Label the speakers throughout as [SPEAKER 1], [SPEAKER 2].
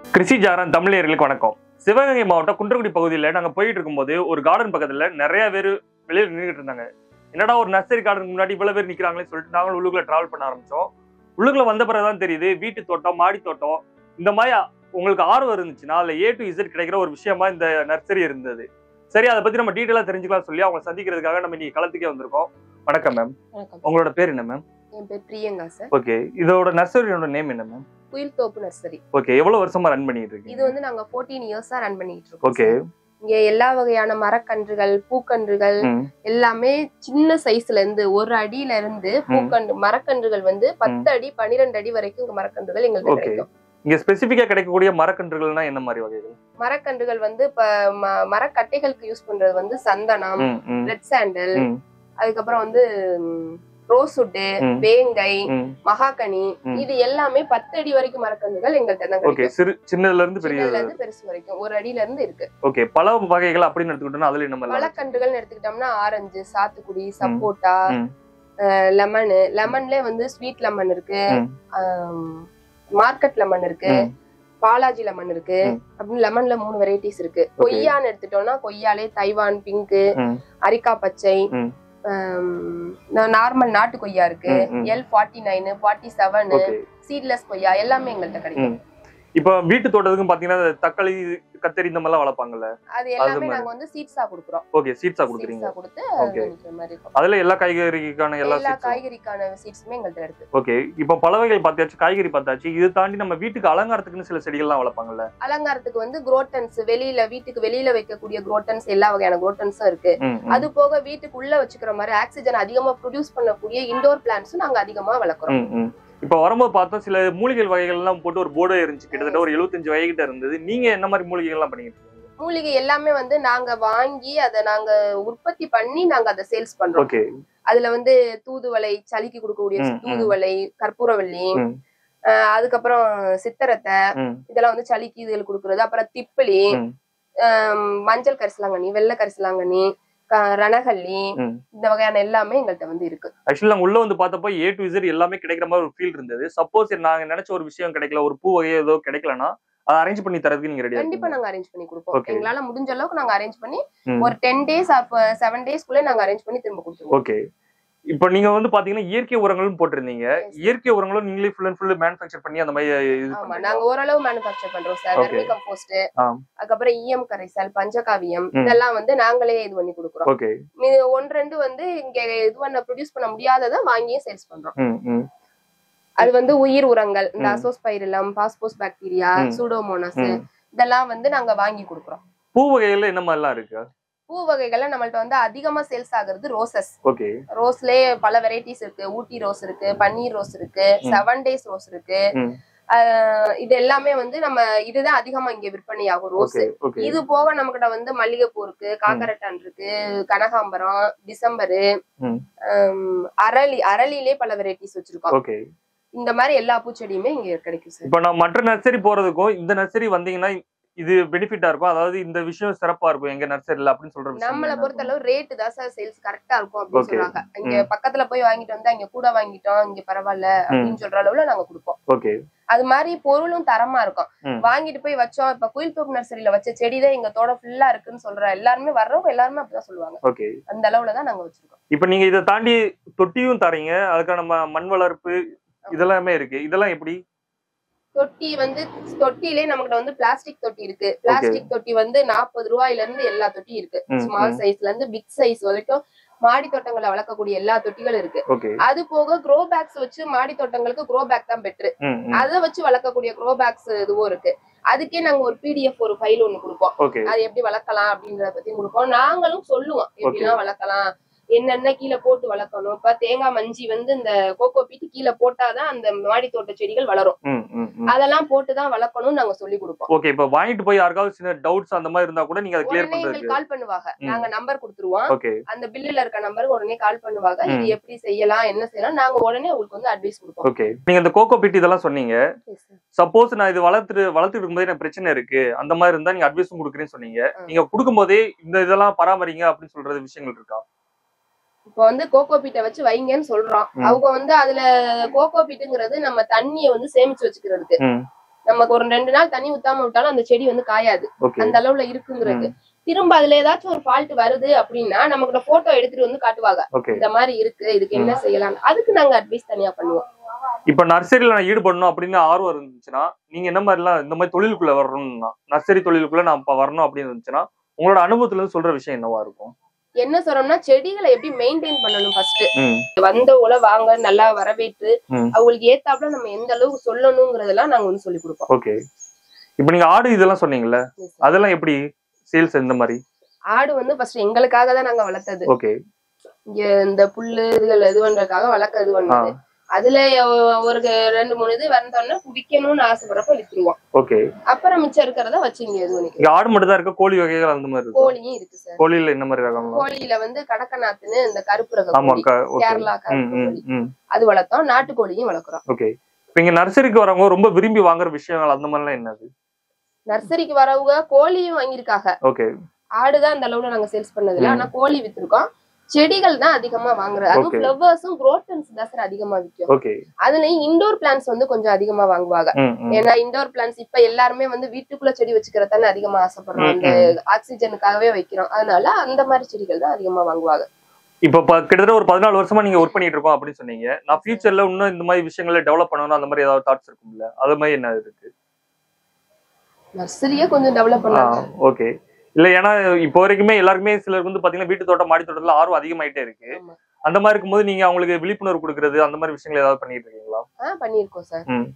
[SPEAKER 1] கிருஷி ஜாரன் தமிழர்களுக்கு வணக்கம் சிவகங்கை மாவட்டம் குன்றக்குடி பகுதியில் நாங்க போயிட்டு இருக்கும்போது ஒரு கார்டன் பக்கத்துல நிறைய பேர் வெளியே நின்றுட்டு இருந்தாங்க என்னடா ஒரு நர்சரி கார்டன் முன்னாடி இவ்வளவு பேர் நிக்கிறாங்களே சொல்லிட்டு நாங்களும் உள்ளுக்குள்ள டிராவல் பண்ண ஆரம்பிச்சோம் உள்ளுக்குள்ள வந்த பிறகுதான் தெரியுது வீட்டு தோட்டம் மாடி தோட்டம் இந்த மாதிரி உங்களுக்கு ஆர்வம் இருந்துச்சுன்னா அதுல ஏ டு இசட் கிடைக்கிற ஒரு விஷயமா இந்த நர்சரி இருந்தது சரி அதை பத்தி நம்ம டீட்டெயிலா தெரிஞ்சுக்கலாம் சொல்லி அவங்க சந்திக்கிறதுக்காக நம்ம இன்னைக்கு களத்துக்கே வந்திருக்கோம் வணக்கம் மேம்
[SPEAKER 2] வணக்கம்
[SPEAKER 1] உங்களோட பேர் என்ன மேம்
[SPEAKER 2] என் பேர் பிரியங்கா சார்
[SPEAKER 1] ஓகே இதோட நர்சரியோட நேம் என்ன மேம்
[SPEAKER 2] குயில் தோப்பு நர்சரி
[SPEAKER 1] ஓகே எவ்வளவு வருஷமா ரன் பண்ணிட்டு
[SPEAKER 2] இது
[SPEAKER 1] இருக்கீங்க
[SPEAKER 2] வந்து நாங்க 14 இயர்ஸா ரன் பண்ணிட்டு இருக்கோம்
[SPEAKER 1] ஓகே
[SPEAKER 2] sir. இங்க எல்லா வகையான மரக்கன்றுகள் பூக்கன்றுகள் எல்லாமே சின்ன சைஸ்ல இருந்து ஒரு அடியில இருந்து பூக்கன்று மரக்கன்றுகள் வந்து பத்து அடி பன்னிரெண்டு அடி வரைக்கும் இங்க மரக்கன்றுகள் எங்களுக்கு
[SPEAKER 1] Okay.
[SPEAKER 2] கிடைக்கும்
[SPEAKER 1] இங்க ஸ்பெசிபிக்கா கிடைக்கக்கூடிய மரக்கன்றுகள்னா என்ன மாதிரி வகைகள்
[SPEAKER 2] மரக்கன்றுகள் வந்து இப்ப ம- மரக்கட்டைகளுக்கு யூஸ் பண்றது வந்து சந்தனம்
[SPEAKER 1] ம், ம்,
[SPEAKER 2] ரெட் சாண்டல்
[SPEAKER 1] ம்,
[SPEAKER 2] அதுக்கப்புறம் வந்து ரோஸ்வுட்டு
[SPEAKER 1] ம்,
[SPEAKER 2] வேங்கை
[SPEAKER 1] ம்.
[SPEAKER 2] மகாகனி
[SPEAKER 1] ம்.
[SPEAKER 2] இது எல்லாமே பத்து அடி வரைக்கும் மரக்கன்றுகள் எங்கள்கிட்ட தான்
[SPEAKER 1] ஓகே
[SPEAKER 2] கிடைக்கும்
[SPEAKER 1] சிறு சின்னதுல இருந்து பெரிய
[SPEAKER 2] சின்னதுல இருந்து பெருசு வரைக்கும் ஒரு அடியில இருந்து இருக்கு
[SPEAKER 1] ஓகே பல வகைகள் அப்படின்னு எடுத்துக்கிட்டோம்னா அதுல என்ன மாதிரி
[SPEAKER 2] பழக்கன்றுகள்னு எடுத்துக்கிட்டோம்னா ஆரஞ்சு சாத்துக்குடி சப்போட்டா
[SPEAKER 1] ம்.
[SPEAKER 2] லெமனு லெமன்ல வந்து ஸ்வீட் லெமன் இருக்கு
[SPEAKER 1] ம்.
[SPEAKER 2] மார்க்கெட் லெமன் இருக்கு
[SPEAKER 1] ம்.
[SPEAKER 2] பாலாஜி லெமன் இருக்கு
[SPEAKER 1] ம்.
[SPEAKER 2] அப்படின்னு லெமன்ல மூணு வெரைட்டிஸ் இருக்கு கொய்யான்னு எடுத்துட்டோம்னா கொய்யாலே தைவான் பிங்க்
[SPEAKER 1] ம்.
[SPEAKER 2] அரிக்கா பச்சை
[SPEAKER 1] ம்.
[SPEAKER 2] நார்மல் நாட்டு கொய்யா இருக்கு
[SPEAKER 1] ம், ம்.
[SPEAKER 2] L forty nine forty seven
[SPEAKER 1] okay
[SPEAKER 2] seedless கொய்யா எல்லாமே எங்கள்கிட்ட கிடைக்கும்
[SPEAKER 1] ம். இப்ப வீட்டு தோட்டத்துக்கும் பாத்தீங்கன்னா தக்காளி கத்தரி இந்த மாதிரிலாம் வளர்ப்பாங்கல்ல
[SPEAKER 2] அது எல்லாமே
[SPEAKER 1] மாதிரி.
[SPEAKER 2] நாங்க வந்து சீட்ஸா கொடுக்குறோம்
[SPEAKER 1] ஓகே சீட்ஸா கொடுக்குறீங்க
[SPEAKER 2] சீட்ஸா கொடுத்து
[SPEAKER 1] Okay.
[SPEAKER 2] அது நிக்கிற மாதிரி இருக்கும்
[SPEAKER 1] அதுல எல்லா காய்கறிக்கான எல்லா
[SPEAKER 2] எல்லா
[SPEAKER 1] சீட்ஸும்
[SPEAKER 2] காய்கறிக்கான சீட்ஸுமே எங்கள்கிட்ட இருக்கு
[SPEAKER 1] ஓகே இப்ப பல வகைகள் பார்த்தாச்சு காய்கறி பார்த்தாச்சு இது தாண்டி நம்ம வீட்டுக்கு அலங்காரத்துக்குன்னு சில செடிகள்லாம் வளர்ப்பாங்கல்ல
[SPEAKER 2] அலங்காரத்துக்கு வந்து குரோட்டன்ஸ் வெளியில வீட்டுக்கு வெளியில வைக்கக்கூடிய குரோட்டன்ஸ் எல்லா வகையான குரோட்டன்ஸும் இருக்கு
[SPEAKER 1] ம், ம்.
[SPEAKER 2] அது போக வீட்டுக்கு உள்ள வச்சுக்கிற மாதிரி ஆக்சிஜன் அதிகமா ப்ரொடியூஸ் பண்ணக்கூடிய இண்டோர் பிளான்ஸும் நாங்க அதிகமா வளர்க்குறோம்
[SPEAKER 1] ம், ம். இப்ப வரும்போது பார்த்தோம் சில மூலிகை வகைகள் எல்லாம் போட்டு ஒரு போர்டே இருந்துச்சு கிட்டத்தட்ட ஒரு 75 வகைகிட்ட இருந்தது நீங்க என்ன மாதிரி மூலிகைகள் எல்லாம் பண்ணிட்டு இருக்கீங்க
[SPEAKER 2] மூலிகை எல்லாமே வந்து நாங்க வாங்கி அதை நாங்க உற்பத்தி பண்ணி நாங்க அதை சேல்ஸ் பண்றோம்
[SPEAKER 1] ஓகே
[SPEAKER 2] அதுல வந்து தூதுவளை சளிக்கு கொடுக்கக்கூடிய
[SPEAKER 1] ம், ம்.
[SPEAKER 2] தூதுவளை கற்பூரவள்ளி
[SPEAKER 1] ம்.
[SPEAKER 2] அஹ் அதுக்கப்புறம் சித்திரத்தை
[SPEAKER 1] ம்,
[SPEAKER 2] இதெல்லாம் வந்து சளிக்கு இதுகள் கொடுக்கறது அப்புறம் திப்பிலி
[SPEAKER 1] ம்.
[SPEAKER 2] ஆம், மஞ்சள் கரிசலாங்கண்ணி வெள்ளை கரிசலாங்கண்ணி க- ரணகல்லி
[SPEAKER 1] ம்.
[SPEAKER 2] இந்த வகையான எல்லாமே எங்கள்கிட்ட வந்து இருக்கு
[SPEAKER 1] ஆக்சுவலி நாங்க உள்ள வந்து பார்த்தப்போ ஏ டு இசட் எல்லாமே கிடைக்கிற மாதிரி ஒரு ஃபீல் இருந்தது சப்போஸ் நாங்க நினைச்ச ஒரு விஷயம் கிடைக்கல ஒரு பூ வகையோ ஏதோ கிடைக்கலனா அதை அரேஞ்ச் பண்ணி தரதுக்கு நீங்க ரெடியா
[SPEAKER 2] கண்டிப்பா நாங்க அரேஞ்ச் பண்ணி கொடுப்போம்
[SPEAKER 1] Okay.
[SPEAKER 2] எங்களால முடிஞ்ச அளவுக்கு நாங்க அரேஞ்ச் பண்ணி
[SPEAKER 1] ம்.
[SPEAKER 2] ஒரு டென் டேஸ் செவன் டேஸ்க்குள்ள நாங்க அரேஞ்ச் பண்ணி திரும்ப கொடுத்துருவோம்
[SPEAKER 1] ஓகே இப்போ நீங்க வந்து பாத்தீங்கன்னா இயற்கை உரங்களும் போட்டிருந்தீங்க
[SPEAKER 2] Yes.
[SPEAKER 1] இயற்கை உரங்களும் நீங்களே ஃபுல் அண்ட் ஃபுல் மேனுஃபேக்சர் பண்ணி அந்த மாதிரி இது
[SPEAKER 2] ஆமா
[SPEAKER 1] பண்றீங்களா?
[SPEAKER 2] நாங்க ஓரளவு மேனுஃபேக்சர் பண்றோம் சார்
[SPEAKER 1] Okay.
[SPEAKER 2] வெர்மி கம்போஸ்ட்
[SPEAKER 1] ஆ.
[SPEAKER 2] அதுக்கப்புறம் இஎம் கரைசல் பஞ்சகாவியம்
[SPEAKER 1] ம்.
[SPEAKER 2] இதெல்லாம் வந்து நாங்களே இது பண்ணி கொடுக்குறோம்
[SPEAKER 1] ஓகே
[SPEAKER 2] இது ஒன்று ரெண்டு வந்து இங்க இது பண்ண ப்ரொடியூஸ் பண்ண முடியாததை வாங்கியே சேல்ஸ் பண்றோம்
[SPEAKER 1] ம் ம்
[SPEAKER 2] அது வந்து உயிர் உரங்கள் இந்த
[SPEAKER 1] ம்.
[SPEAKER 2] அசோஸ்பைரிலம் பாஸ்போஸ் பாக்டீரியா
[SPEAKER 1] ம்.
[SPEAKER 2] சூடோமோனஸ்
[SPEAKER 1] ம்.
[SPEAKER 2] இதெல்லாம் வந்து நாங்க வாங்கி கொடுக்குறோம்
[SPEAKER 1] பூ வகைகள்ல என்ன மாதிரிலாம் இருக்கு
[SPEAKER 2] பூ வகைகள்ல நம்மள்ட்ட வந்து அதிகமா சேல்ஸ் ஆகுறது ரோசஸ்
[SPEAKER 1] ஓகே
[SPEAKER 2] ரோஸ்லயே பல வெரைட்டிஸ் இருக்கு ஊட்டி ரோஸ் இருக்கு பன்னீர் ரோஸ் இருக்கு
[SPEAKER 1] ம்.
[SPEAKER 2] செவன் டேஸ் ரோஸ் இருக்கு
[SPEAKER 1] ம்.
[SPEAKER 2] ஆஹ் இது எல்லாமே வந்து நம்ம இதுதான் அதிகமா இங்க விற்பனை ஆகும் ரோஸ்
[SPEAKER 1] ஓகே ஓகே
[SPEAKER 2] இது போக நம்மகிட்ட வந்து மல்லிகைப்பூ இருக்கு காக்கரட்டான் இருக்கு கனகாம்பரம் டிசம்பரு
[SPEAKER 1] ம்.
[SPEAKER 2] ஆம், அரளி அரளிலே பல வெரைட்டிஸ் வச்சிருக்கோம்
[SPEAKER 1] ஓகே
[SPEAKER 2] இந்த மாதிரி எல்லா பூச்செடியுமே இங்க கிடைக்கும் சார்
[SPEAKER 1] இப்போ நான் மற்ற நர்சரி போறதுக்கும் இந்த நர்சரி வந்தீங்கன்னா இது பெனிஃபிட்டா இருக்கும் அதாவது இந்த விஷயம் சிறப்பா இருக்கும் எங்க நர்சரில அப்படின்னு சொல்ற விஷயம்
[SPEAKER 2] நம்மள
[SPEAKER 1] என்ன
[SPEAKER 2] பொறுத்த
[SPEAKER 1] இருக்கும்?
[SPEAKER 2] அளவு ரேட்டு தான் சார் சேல்ஸ் கரெக்டா இருக்கும் அப்படின்னு
[SPEAKER 1] Okay.
[SPEAKER 2] சொல்றாங்க இங்க பக்கத்துல போய் வாங்கிட்டு வந்தா இங்க கூட வாங்கிட்டோம் இங்க பரவாயில்ல அப்படின்னு சொல்ற அளவுல நாங்க கொடுப்போம்
[SPEAKER 1] ஓகே
[SPEAKER 2] அது மாதிரி பொருளும் தரமா இருக்கும்
[SPEAKER 1] ம்.
[SPEAKER 2] வாங்கிட்டு போய் வச்சோம் இப்ப குயில் தோப்பு நர்சரியில வச்ச செடி தான் எங்க தோட ஃபுல்லா இருக்குன்னு சொல்ற எல்லாருமே வர்றவங்க எல்லாருமே அப்படிதான் சொல்லுவாங்க
[SPEAKER 1] ஓகே
[SPEAKER 2] அந்த அளவுல தான் நாங்க வச்சிருக்கோம்
[SPEAKER 1] இப்போ நீங்க இதை தாண்டி தொட்டியும் தரீங்க அதுக்கான ம- மண் வளர்ப்பு இதெல்லாமே இருக்கு இதெல்லாம் எப்படி
[SPEAKER 2] தொட்டி வந்து தொட்டிலே நம்மகிட்ட வந்து பிளாஸ்டிக் தொட்டி இருக்கு பிளாஸ்டிக் தொட்டி வந்து நாற்பது ரூபாயில இருந்து எல்லா தொட்டி இருக்கு
[SPEAKER 1] ம்,
[SPEAKER 2] ஸ்மால்
[SPEAKER 1] ம்.
[SPEAKER 2] சைஸ்ல இருந்து பிக் சைஸ் வரைக்கும் மாடி தோட்டங்களை வளர்க்கக்கூடிய எல்லா தொட்டிகளும் இருக்கு
[SPEAKER 1] ஓகே
[SPEAKER 2] அது போக க்ரோ பேக்ஸ் வச்சு மாடி தோட்டங்களுக்கு க்ரோ பேக் தான் பெட்ரு
[SPEAKER 1] ம் ம்.
[SPEAKER 2] அதை வச்சு வளர்க்கக்கூடிய க்ரோ பேக்ஸ் இதுவும் இருக்கு அதுக்கே நாங்க ஒரு பிடிஎஃப் ஒரு ஃபைல் ஒண்ணு கொடுப்போம்
[SPEAKER 1] ஓகே
[SPEAKER 2] அது எப்படி வளர்க்கலாம் அப்படின்றத பத்தி கொடுப்போம் நாங்களும் சொல்லுவோம் எப்படிலாம் வளர்க்கலாம் என்னென்ன கீழே போட்டு வளர்க்கணும் இப்ப தேங்காய் மஞ்சி வந்து இந்த கோகோ பீட்டு கீழே போட்டாதான் அந்த மாடி தோட்ட செடிகள் வளரும்
[SPEAKER 1] ம் ம் ம்.
[SPEAKER 2] அதெல்லாம் போட்டுதான் வளர்க்கணும்னு நாங்க சொல்லி கொடுப்போம்
[SPEAKER 1] ஓகே இப்போ வாங்கிட்டு போய் யாருக்காவது சின்ன டவுட்ஸ் அந்த மாதிரி இருந்தா கூட நீங்க அதை கிளியர்
[SPEAKER 2] உடனே எங்களுக்கு
[SPEAKER 1] பண்றதுக்கு
[SPEAKER 2] கால் பண்ணுவாங்க
[SPEAKER 1] ம்.
[SPEAKER 2] நாங்க நம்பர் கொடுத்துருவோம்
[SPEAKER 1] ஓகே
[SPEAKER 2] அந்த பில்லுல இருக்க நம்பருக்கு உடனே கால் பண்ணுவாங்க இது
[SPEAKER 1] ம்.
[SPEAKER 2] எப்படி செய்யலாம் என்ன செய்யலாம் நாங்க உடனே உங்களுக்கு வந்து அட்வைஸ் கொடுப்போம்
[SPEAKER 1] ஓகே நீங்க இந்த கோகோ பிட் இதெல்லாம் சொன்னீங்க சப்போஸ் நான் இது வளர்த்துட்டு வளர்த்துட்டு இருக்கும்போது எனக்கு பிரச்சனை இருக்கு அந்த மாதிரி இருந்தா நீங்க அட்வைஸும் கொடுக்குறேன்னு சொன்னீங்க
[SPEAKER 2] ஆ.
[SPEAKER 1] நீங்க கொடுக்கும்போதே இந்த இதெல்லாம் பராமரிங்க அப்படின்னு சொல்றது விஷயங்கள் இருக்கா
[SPEAKER 2] இப்போ வந்து கோகோ பீட்டை வச்சு வைங்கன்னு சொல்றோம்
[SPEAKER 1] ம்.
[SPEAKER 2] அவங்க வந்து அதுல கோகோ பீட்டுங்கிறது நம்ம தண்ணியை வந்து சேமிச்சு வச்சுக்கிறதுக்கு
[SPEAKER 1] ம்
[SPEAKER 2] நமக்கு ஒரு ரெண்டு நாள் தண்ணி ஊத்தாம விட்டாலும் அந்த செடி வந்து காயாது
[SPEAKER 1] ஓகே
[SPEAKER 2] அந்த அளவுல இருக்குங்கிறது திரும்ப அதுல ஏதாச்சும் ஒரு ஃபால்ட் வருது அப்படின்னா நமக்கு போட்டோ எடுத்துட்டு வந்து காட்டுவாங்க
[SPEAKER 1] ஓகே
[SPEAKER 2] இந்த மாதிரி இருக்கு இதுக்கு என்ன செய்யலாம் அதுக்கு நாங்க அட்வைஸ் தனியா பண்ணுவோம்
[SPEAKER 1] இப்ப நர்சரியில நான் ஈடுபடணும் அப்படின்னு ஆர்வம் இருந்துச்சுன்னா நீங்க என்ன மாதிரி எல்லாம் இந்த மாதிரி தொழிலுக்குள்ள வரணும்னா நர்சரி தொழிலுக்குள்ள நான் இப்ப வரணும் அப்படின்னு இருந்துச்சுன்னா உங்களோட அனுபவத்துல இருந்து சொல்ற விஷயம் என்னவா இருக்கும்
[SPEAKER 2] என்ன சொல்றோம்னா செடிகளை எப்படி மெயின்டைன் பண்ணணும் ஃபர்ஸ்ட்
[SPEAKER 1] ம்
[SPEAKER 2] வந்த உல வாங்க நல்லா வரவேற்று
[SPEAKER 1] ம்.
[SPEAKER 2] அவங்களுக்கு ஏத்தாப்புல நம்ம எந்த அளவுக்கு சொல்லணுங்கிறதெல்லாம் நாங்க வந்து சொல்லி கொடுப்போம்
[SPEAKER 1] ஓகே இப்போ நீங்க ஆடு இதெல்லாம் சொன்னீங்கல்ல அதெல்லாம் எப்படி சேல்ஸ் இந்த மாதிரி
[SPEAKER 2] ஆடு வந்து ஃபர்ஸ்ட் எங்களுக்காக தான் நாங்க வளர்த்தது
[SPEAKER 1] ஓகே
[SPEAKER 2] இங்க இந்த புல்லு இதுகள் இது பண்றதுக்காக வளர்க்க இது பண்ணது அதுல ஒ- ஒரு ரெண்டு மூணு இது வந்தோடனே விக்கணும்னு ஆசைப்படுறப்ப வித்துருவோம்
[SPEAKER 1] ஓகே
[SPEAKER 2] அப்புறம் மிச்சம் இருக்கிறத வச்சு இங்க இது பண்ணிக்கலாம்
[SPEAKER 1] இங்க ஆடு மட்டும் தான் இருக்க கோழி வகைகள் அந்த மாதிரி இருக்கு
[SPEAKER 2] கோழியும் இருக்கு சார்
[SPEAKER 1] கோழியில என்ன மாதிரி ரகம்லாம்
[SPEAKER 2] கோழியில வந்து கடக்கநாத்துன்னு இந்த கருப்பு ரக
[SPEAKER 1] ஆமா
[SPEAKER 2] கோழி
[SPEAKER 1] ஓகே
[SPEAKER 2] கேரளா
[SPEAKER 1] ம்
[SPEAKER 2] கருப்பு
[SPEAKER 1] ம்
[SPEAKER 2] கோழி
[SPEAKER 1] ம்
[SPEAKER 2] அது வளர்த்தோம் நாட்டுக்கோழியும் வளர்க்குறோம்
[SPEAKER 1] ஓகே இப்போ இங்க நர்சரிக்கு வரவங்க ரொம்ப விரும்பி வாங்குற விஷயங்கள் அந்த மாதிரிலாம் என்னது
[SPEAKER 2] நர்சரிக்கு வரவங்க கோழியும் வாங்கியிருக்காங்க
[SPEAKER 1] ஓகே
[SPEAKER 2] ஆடுதான் அந்த அளவுல நாங்க சேல்ஸ் பண்ணதில்ல
[SPEAKER 1] ம்.
[SPEAKER 2] ஆனா கோழி வித்திருக்கோம் செடிகள் தான் அதிகமா வாங்குறது அதுவும்
[SPEAKER 1] Okay.
[SPEAKER 2] ஃபிளவர்ஸும் குரோட்டன்ஸ் தான் சார் அதிகமா விற்கும்
[SPEAKER 1] ஓகே
[SPEAKER 2] அதுலயும் இண்டோர் பிளான்ஸ் வந்து கொஞ்சம் அதிகமா வாங்குவாங்க
[SPEAKER 1] ம் ம்
[SPEAKER 2] ஏன்னா இண்டோர் பிளான்ஸ் இப்ப எல்லாருமே வந்து வீட்டுக்குள்ள செடி வச்சுக்கிறதானே அதிகமா ஆசைப்படுறோம் அந்த ஆக்சிஜனுக்காகவே வைக்கிறோம் அதனால அந்த மாதிரி செடிகள் தான் அதிகமா வாங்குவாங்க
[SPEAKER 1] இப்போ ப- கிட்டத்தட்ட ஒரு பதினாலு வருஷமா நீங்க ஒர்க் பண்ணிட்டு இருக்கோம் அப்படின்னு சொன்னீங்க நான் ஃபியூச்சர்ல இன்னும் இந்த மாதிரி விஷயங்களை டெவலப் பண்ணணும் அந்த மாதிரி ஏதாவது தாட்ஸ் இருக்கும்ல அது மாதிரி என்ன இருக்கு
[SPEAKER 2] நர்சரியே கொஞ்சம் டெவலப் பண்ணாங்க
[SPEAKER 1] ஓகே இல்ல ஏன்னா இப்போ வரைக்குமே எல்லாருக்குமே சிலருக்கு வந்து பாத்தீங்கன்னா வீட்டு தோட்டம் மாடி தோட்டத்துல ஆர்வம் அதிகமாயிட்டே இருக்கு
[SPEAKER 2] ஆமா.
[SPEAKER 1] அந்த மாதிரி இருக்கும்போது நீங்க அவங்களுக்கு விழிப்புணர்வு கொடுக்கறது அந்த மாதிரி விஷயங்கள் ஏதாவது பண்ணிட்டு இருக்கீங்களா
[SPEAKER 2] ஆஹ் பண்ணிருக்கோம் சார்
[SPEAKER 1] ம்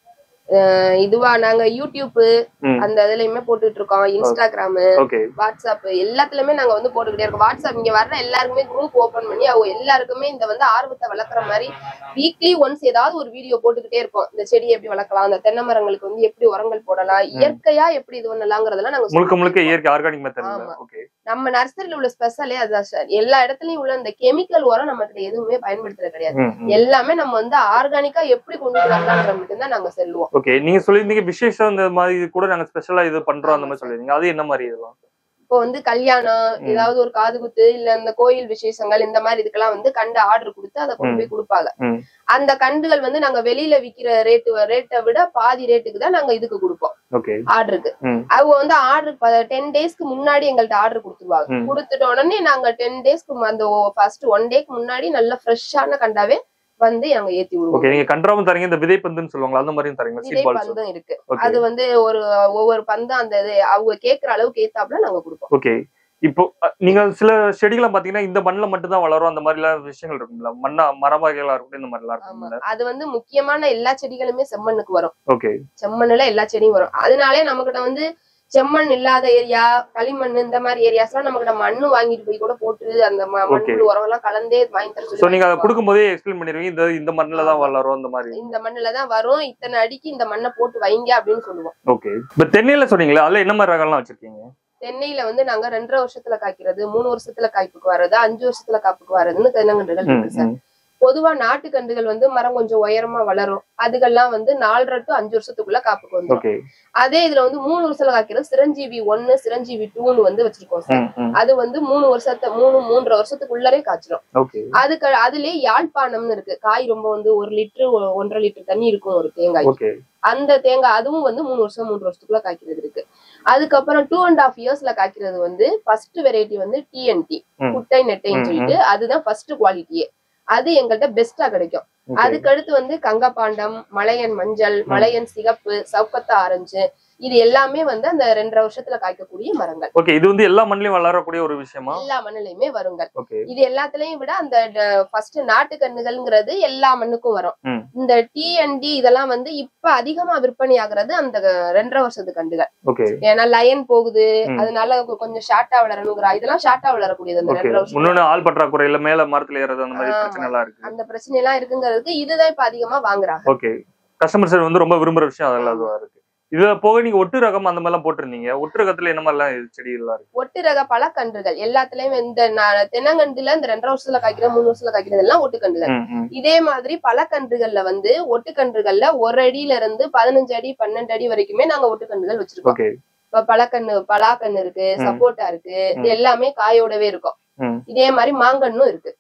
[SPEAKER 2] அஹ் இதுவா நாங்க யூடியூப்
[SPEAKER 1] ம்
[SPEAKER 2] அந்த இதுலயுமே போட்டுட்டு இருக்கோம் இன்ஸ்டாகிராம்
[SPEAKER 1] ஓகே
[SPEAKER 2] வாட்ஸ்அப் எல்லாத்துலயுமே நாங்க வந்து போட்டுக்கிட்டே இருக்கோம் வாட்ஸ்அப் இங்க வர்ற எல்லாருக்குமே குரூப் ஓபன் பண்ணி அவங்க எல்லாருக்குமே இந்த வந்து ஆர்வத்தை வளர்க்குற மாதிரி வீக்லி ஒன்ஸ் ஏதாவது ஒரு வீடியோ போட்டுக்கிட்டே இருப்போம் இந்த செடியை எப்படி வளர்க்கலாம் அந்த தென்னை மரங்களுக்கு வந்து எப்படி உரங்கள் போடலாம் இயற்கையா எப்படி இது பண்ணலாங்கிறதெல்லாம் நாங்க
[SPEAKER 1] முழுக்க
[SPEAKER 2] சொல்லிக்
[SPEAKER 1] முழுக்க
[SPEAKER 2] கொடுப்போம்.
[SPEAKER 1] இயற்கை ஆர்கானிக் மெத்தட்
[SPEAKER 2] ஆமா.
[SPEAKER 1] ஓகே
[SPEAKER 2] நம்ம நர்சரியில உள்ள ஸ்பெஷலே அதான் சார் எல்லா இடத்துலயும் உள்ள இந்த கெமிக்கல் உரம் நம்ம கிட்ட எதுவுமே பயன்படுத்துறது கிடையாது
[SPEAKER 1] ம் ம்.
[SPEAKER 2] எல்லாமே நம்ம வந்து ஆர்கானிக்கா எப்படி கொண்டு வரலாம்ன்ற மட்டும் தான் நாங்க சொல்லுவோம்
[SPEAKER 1] ஓகே நீங்க சொல்லியிருந்தீங்க விசேஷம் இந்த மாதிரி கூட நாங்க ஸ்பெஷலா இது பண்றோம் அந்த மாதிரி சொல்லியிருந்தீங்க அது என்ன மாதிரி இதெல்லாம்
[SPEAKER 2] இப்போ வந்து கல்யாணம்
[SPEAKER 1] ம்.
[SPEAKER 2] ஏதாவது ஒரு காது குத்து இல்ல இந்த கோயில் விசேஷங்கள் இந்த மாதிரி இதுக்கெல்லாம் வந்து கண்டு ஆர்டர் கொடுத்து அதை கொண்டு போய் கொடுப்பாங்க
[SPEAKER 1] ம்.
[SPEAKER 2] அந்த கண்டுகள் வந்து நாங்க வெளியில விக்கிற ரேட்டு ரேட்டை விட பாதி ரேட்டுக்கு தான் நாங்க இதுக்கு கொடுப்போம்
[SPEAKER 1] ஓகே
[SPEAKER 2] ஆர்டருக்கு
[SPEAKER 1] ம்.
[SPEAKER 2] அவங்க வந்து ஆர்டர் டென் டேஸ்க்கு முன்னாடி எங்கள்ட்ட ஆர்டர் கொடுத்துருவாங்க
[SPEAKER 1] ம்.
[SPEAKER 2] கொடுத்துட்ட உடனே நாங்க டென் டேஸ்க்கு அந்த ஃபர்ஸ்ட் ஒன் டேக்கு முன்னாடி நல்ல ஃப்ரெஷ்ஷான கண்டாவே வந்து நாங்க ஏத்தி
[SPEAKER 1] ஓகே
[SPEAKER 2] விடுவோம்
[SPEAKER 1] நீங்க கன்றாம தரீங்க இந்த விதை பந்துன்னு சொல்லுவாங்களா அந்த மாதிரியும் தரீங்க
[SPEAKER 2] விதை
[SPEAKER 1] சீட் பால்ஸ்
[SPEAKER 2] பந்தும் இருக்கு
[SPEAKER 1] ஓகே
[SPEAKER 2] அது வந்து ஒரு ஒவ்வொரு பந்தும் அந்த இது அவங்க கேக்குற அளவுக்கு ஏத்தாப்புல நாங்க கொடுப்போம்
[SPEAKER 1] ஓகே இப்போ அ, நீங்க சில செடிகளை பாத்தீங்கன்னா இந்த மண்ணுல மட்டும் தான் வளரும் அந்த மாதிரி எல்லாம் விஷயங்கள் இருக்கும்ல மண்ணா மர வகைகளா இருக்கட்டும் இந்த மாதிரி எல்லாம்
[SPEAKER 2] ஆமா
[SPEAKER 1] இருக்கும்ல
[SPEAKER 2] அது வந்து முக்கியமான எல்லா செடிகளுமே செம்மண்ணுக்கு வரும்
[SPEAKER 1] ஓகே
[SPEAKER 2] செம்மண்ணுல எல்லா செடியும் வரும் அதனாலே நம்மகிட்ட வந்து செம்மண் இல்லாத ஏரியா களிமண் இந்த மாதிரி ஏரியாஸ் எல்லாம் நம்மகிட்ட மண்ணு வாங்கிட்டு போய் கூட போட்டு அந்த ம-
[SPEAKER 1] Okay.
[SPEAKER 2] மண்ணு உரம் எல்லாம் கலந்தே வாங்கி தர
[SPEAKER 1] சோ
[SPEAKER 2] சொல்லி
[SPEAKER 1] நீங்க அதை
[SPEAKER 2] வாங்கிட்டு
[SPEAKER 1] கொடுக்கும் போதே எக்ஸ்பிளைன் பண்ணிருவீங்க இந்த இந்த மண்ணுல தான் வளரும் அந்த மாதிரி
[SPEAKER 2] போவாங்க. இந்த மண்ணுல தான் வரும் இத்தனை அடிக்கு இந்த மண்ணை போட்டு வைங்க அப்படின்னு சொல்லுவோம்
[SPEAKER 1] ஓகே இப்ப தென்னையில சொன்னீங்களா அதுல என்ன மாதிரி ரகம்லாம் வச்சிருக்கீங்க
[SPEAKER 2] தென்னையில வந்து நாங்க ரெண்டரை வருஷத்துல காய்க்கிறது மூணு வருஷத்துல காய்ப்புக்கு வர்றது அஞ்சு வருஷத்துல காப்புக்கு வர்றதுன்னு தென்னங்கன்றுகள்
[SPEAKER 1] ம்,
[SPEAKER 2] இருக்கு சார்
[SPEAKER 1] ம்.
[SPEAKER 2] பொதுவா நாட்டுக்கன்றுகள் வந்து மரம் கொஞ்சம் உயரமா வளரும் அதுகெல்லாம் வந்து நாலரை டு அஞ்சு வருஷத்துக்குள்ள காப்புக்கு வந்துரும்
[SPEAKER 1] ஓகே
[SPEAKER 2] அதே இதுல வந்து மூணு வருஷத்துல காய்க்கிறது சிரஞ்சீவி ஒன்னு சிரஞ்சீவி டூன்னு வந்து வச்சிருக்கோம் சார்
[SPEAKER 1] ம், ம்.
[SPEAKER 2] அது வந்து மூணு வருஷத்தை மூணு மூன்றரை வருஷத்துக்குள்ளரே காய்ச்சிரும்
[SPEAKER 1] ஓகே
[SPEAKER 2] அதுக்கு அதுலயே யாழ்ப்பாணம்னு இருக்கு காய் ரொம்ப வந்து ஒரு லிட்டர் ஒன்றரை லிட்டர் தண்ணி இருக்கும் ஒரு தேங்காய்
[SPEAKER 1] ஓகே
[SPEAKER 2] அந்த தேங்காய் அதுவும் வந்து மூணு வருஷம் மூன்று வருஷத்துக்குள்ள காய்க்கிறது இருக்கு அதுக்கப்புறம் டூ அண்ட் ஹாஃப் இயர்ஸ்ல காய்க்கிறது வந்து ஃபர்ஸ்ட் வெரைட்டி வந்து டிஎன்டி
[SPEAKER 1] ம்.
[SPEAKER 2] குட்டை நெட்டைன்னு
[SPEAKER 1] ம்,
[SPEAKER 2] சொல்லிட்டு அதுதான் ஃபர்ஸ்ட் குவாலிட்டியே அது எங்கள்கிட்ட பெஸ்டா கிடைக்கும்
[SPEAKER 1] ஓகே
[SPEAKER 2] அதுக்கு அடுத்து வந்து கங்கப்பாண்டம் மலையன் மஞ்சள் மலையன் சிகப்பு சவுக்கத்தா ஆரஞ்சு இது எல்லாமே வந்து அந்த ரெண்டரை வருஷத்துல காய்க்கக்கூடிய மரங்கள்
[SPEAKER 1] ஓகே இது வந்து எல்லா மண்ணிலையும் வளரக்கூடிய ஒரு விஷயமா
[SPEAKER 2] எல்லா மண்ணிலையுமே வருங்கள்
[SPEAKER 1] ஓகே
[SPEAKER 2] இது எல்லாத்துலயும் விட அந்த ஃபர்ஸ்ட் நாட்டு கண்ணுகள்ங்கிறது எல்லா மண்ணுக்கும் வரும்
[SPEAKER 1] ம்.
[SPEAKER 2] இந்த டிஎன்டி இதெல்லாம் வந்து இப்ப அதிகமா விற்பனை ஆகுறது அந்த ரெண்டரை வருஷத்து கண்டுகள்
[SPEAKER 1] ஓகே
[SPEAKER 2] ஏன்னா லயன் போகுது
[SPEAKER 1] ம்.
[SPEAKER 2] அதனால கொ- கொஞ்சம் ஷார்ட்டா வளரணுங்கிற இதெல்லாம் ஷார்ட்டா வளரக்கூடியது அந்த
[SPEAKER 1] ஓகே
[SPEAKER 2] ரெண்டரை வருஷம்
[SPEAKER 1] முன்னொன்னு ஆள் பற்றாக்குறை இல்ல மேல மரத்துல ஏறது அந்த மாதிரி
[SPEAKER 2] ஆமா.
[SPEAKER 1] பிரச்சனை எல்லாம் இருக்கு
[SPEAKER 2] அந்த பிரச்சனை எல்லாம் இருக்குங்கிறதுக்கு இதுதான் இப்ப அதிகமா வாங்குறாங்க
[SPEAKER 1] ஓகே கஸ்டமர் சைடு வந்து ரொம்ப விரும்புற விஷயம் அதெல்லாம் அதுவா இருக்கு இதுல போக நீங்க ஒட்டு ரகம் அந்த மாதிரி எல்லாம் போட்டிருந்தீங்க ஒட்டு ரகத்துல என்ன மாதிரிலாம் இது செடிகள்லாம் இருக்கு
[SPEAKER 2] ஒட்டு ரக பழக்கன்றுகள் எல்லாத்துலயும் இந்த நா- தென்னங்கன்றுல இந்த ரெண்டரை வருஷத்துல காய்க்கிற மூணு வருஷத்துல காய்க்கிறது எல்லாம் ஒட்டுக்கன்றுகள்
[SPEAKER 1] ம், ம்.
[SPEAKER 2] இதே மாதிரி பழக்கன்றுகள்ல வந்து ஒட்டுக்கன்றுகள்ல ஒரு அடியில இருந்து பதினஞ்சு அடி பன்னெண்டு அடி வரைக்குமே நாங்க ஒட்டுக்கன்றுகள் வச்சிருக்கோம்
[SPEAKER 1] ஓகே
[SPEAKER 2] இப்ப பழக்கண்ணு பலாக்கண்ணு இருக்கு
[SPEAKER 1] ம்.
[SPEAKER 2] சப்போட்டா இருக்கு இது
[SPEAKER 1] ம்.
[SPEAKER 2] எல்லாமே காயோடவே இருக்கும்
[SPEAKER 1] ம்.
[SPEAKER 2] இதே மாதிரி மாங்கன்னும் இருக்கு
[SPEAKER 1] ம்.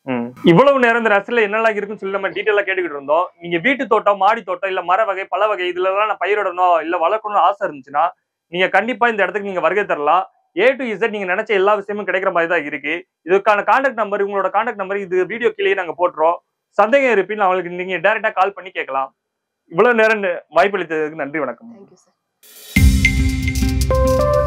[SPEAKER 1] இவ்வளவு நேரம் இந்த ரசத்துல என்னெல்லாம் இருக்குன்னு சொல்லி நம்ம டீட்டெயிலா கேட்டுக்கிட்டு இருந்தோம் நீங்க வீட்டு தோட்டம் மாடி தோட்டம் இல்ல மர வகை பல வகை இதுல எல்லாம் நான் பயிரிடணும் இல்ல வளர்க்கணும்னு ஆசை இருந்துச்சுன்னா நீங்க கண்டிப்பா இந்த இடத்துக்கு நீங்க வருகை தரலாம் ஏ டு இசட் நீங்க நினைச்ச எல்லா விஷயமும் கிடைக்கிற மாதிரி தான் இருக்கு இதுக்கான கான்டாக்ட் நம்பர் உங்களோட கான்டாக்ட் நம்பர் இது வீடியோ கீழே நாங்க போட்டுறோம் சந்தேகம் இருப்பின் அவங்களுக்கு நீங்க டைரக்டா கால் பண்ணி கேட்கலாம் இவ்வளவு நேரம் வாய்ப்பளித்ததுக்கு நன்றி வணக்கம்
[SPEAKER 2] தேங்க்யூ சார்